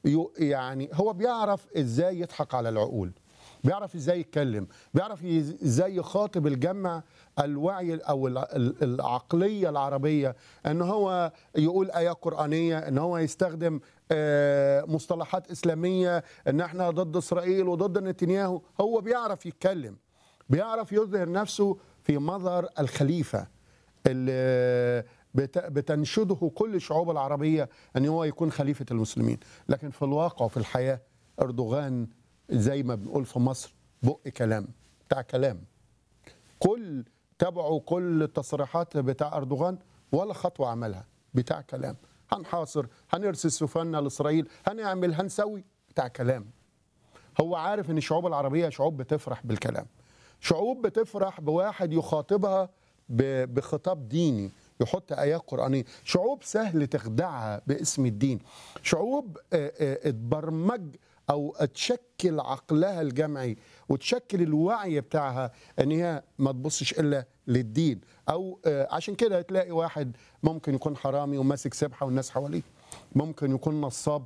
يو- يعني هو بيعرف ازاي يضحك على العقول بيعرف ازاي يتكلم بيعرف يز- ازاي يخاطب الجمع الوعي او الع- ال- العقليه العربيه ان هو يقول ايات قرانيه ان هو يستخدم آه، مصطلحات اسلاميه ان احنا ضد اسرائيل وضد نتنياهو هو بيعرف يتكلم بيعرف يظهر نفسه في مظهر الخليفه اللي بت- بتنشده كل الشعوب العربيه ان هو يكون خليفه المسلمين لكن في الواقع وفي الحياه اردوغان زي ما بنقول في مصر بق كلام بتاع كلام كل تابعوا كل التصريحات بتاع اردوغان ولا خطوه عملها بتاع كلام هنحاصر هنرسل سفننا لاسرائيل هنعمل هنسوي بتاع كلام هو عارف ان الشعوب العربيه شعوب بتفرح بالكلام شعوب بتفرح بواحد يخاطبها ب- بخطاب ديني يحط ايات قرانيه شعوب سهل تخدعها باسم الدين شعوب آه، آه، اتبرمج او تشكل عقلها الجمعي وتشكل الوعي بتاعها ان هي ما تبصش الا للدين او آه، عشان كده تلاقي واحد ممكن يكون حرامي وماسك سبحه والناس حواليه ممكن يكون نصاب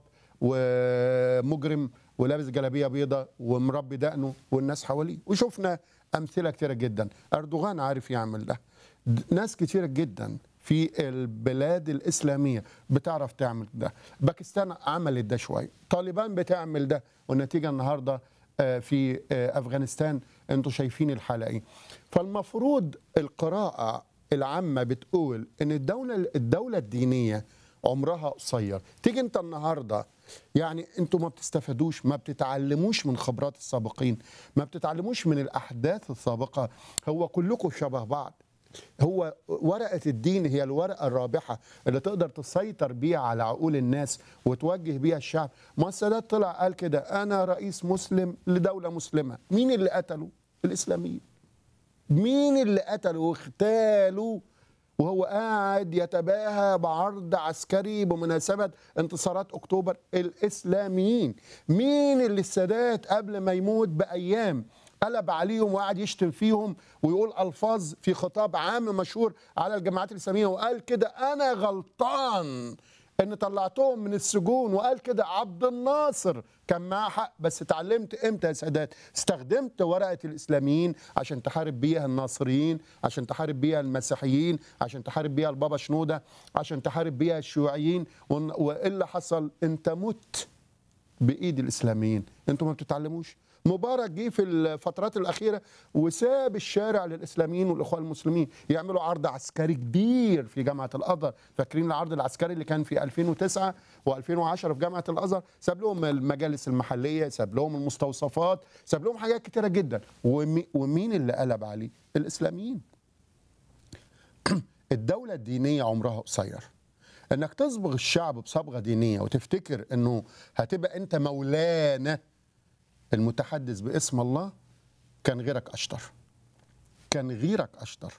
ومجرم ولابس جلابيه بيضة ومربي دقنه والناس حواليه وشفنا امثله كتيره جدا اردوغان عارف يعمل ده د- ناس كتيره جدا في البلاد الاسلاميه بتعرف تعمل ده باكستان عملت ده شويه طالبان بتعمل ده والنتيجه النهارده آه، في آه، افغانستان انتوا شايفين الحاله ايه فالمفروض القراءه العامه بتقول ان الدوله الدوله الدينيه عمرها قصير تيجي انت النهارده يعني انتوا ما بتستفادوش ما بتتعلموش من خبرات السابقين ما بتتعلموش من الاحداث السابقه هو كلكم شبه بعض هو ورقة الدين هي الورقة الرابحة اللي تقدر تسيطر بيها على عقول الناس وتوجه بيها الشعب ما السادات طلع قال كده أنا رئيس مسلم لدولة مسلمة مين اللي قتله؟ الإسلاميين مين اللي قتله واغتاله وهو قاعد يتباهى بعرض عسكري بمناسبة انتصارات أكتوبر الإسلاميين مين اللي السادات قبل ما يموت بأيام قلب عليهم وقعد يشتم فيهم ويقول ألفاظ في خطاب عام مشهور على الجماعات الإسلامية وقال كده أنا غلطان ان طلعتهم من السجون وقال كده عبد الناصر كان معاه حق بس اتعلمت امتى يا سادات استخدمت ورقه الاسلاميين عشان تحارب بيها الناصريين عشان تحارب بيها المسيحيين عشان تحارب بيها البابا شنوده عشان تحارب بيها الشيوعيين ون- وايه اللي حصل انت مت بايد الاسلاميين انتوا ما بتتعلموش مبارك جه في الفترات الاخيره وساب الشارع للاسلاميين والاخوان المسلمين يعملوا عرض عسكري كبير في جامعه الازهر فاكرين العرض العسكري اللي كان في 2009 و2010 في جامعه الازهر ساب لهم المجالس المحليه ساب لهم المستوصفات ساب لهم حاجات كتيره جدا ومي- ومين اللي قلب عليه الاسلاميين الدولة الدينية عمرها قصير انك تصبغ الشعب بصبغة دينية وتفتكر انه هتبقى انت مولانا المتحدث باسم الله كان غيرك اشطر كان غيرك اشطر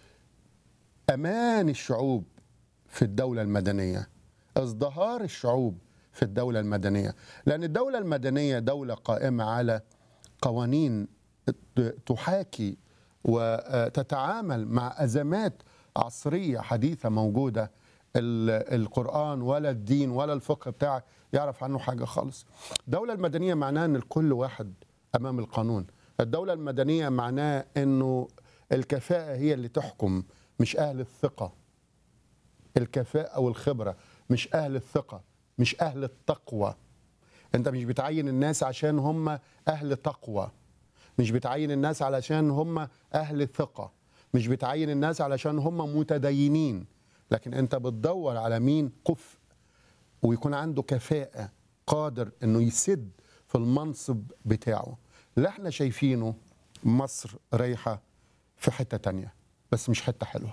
امان الشعوب في الدولة المدنية ازدهار الشعوب في الدولة المدنية لأن الدولة المدنية دولة قائمة على قوانين تحاكي وتتعامل مع أزمات عصرية حديثة موجودة ال- القرآن ولا الدين ولا الفقه بتاعك يعرف عنه حاجة خالص الدولة المدنية معناها أن الكل واحد أمام القانون الدولة المدنية معناها أنه الكفاءة هي اللي تحكم مش أهل الثقة الكفاءة والخبرة مش أهل الثقة مش أهل التقوى أنت مش بتعين الناس عشان هم أهل تقوى مش بتعين الناس علشان هم أهل ثقة مش بتعين الناس علشان هم متدينين لكن أنت بتدور على مين كفء ويكون عنده كفاءة قادر أنه يسد في المنصب بتاعه اللي احنا شايفينه مصر رايحة في حتة تانية بس مش حتة حلوة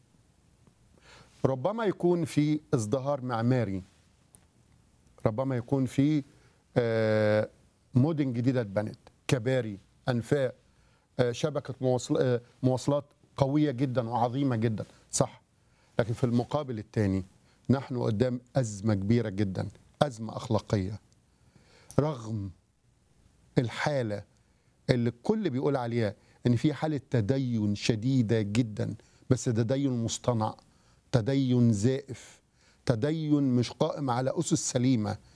ربما يكون في ازدهار معماري ربما يكون في آه، مدن جديدة اتبنت كباري أنفاق آه، شبكة مواصل- آه، مواصلات قوية جدا وعظيمة جدا صح لكن في المقابل الثاني نحن قدام أزمة كبيرة جدا أزمة أخلاقية رغم الحالة اللي الكل بيقول عليها ان في حالة تدين شديدة جدا بس تدين مصطنع تدين زائف تدين مش قائم على أسس سليمة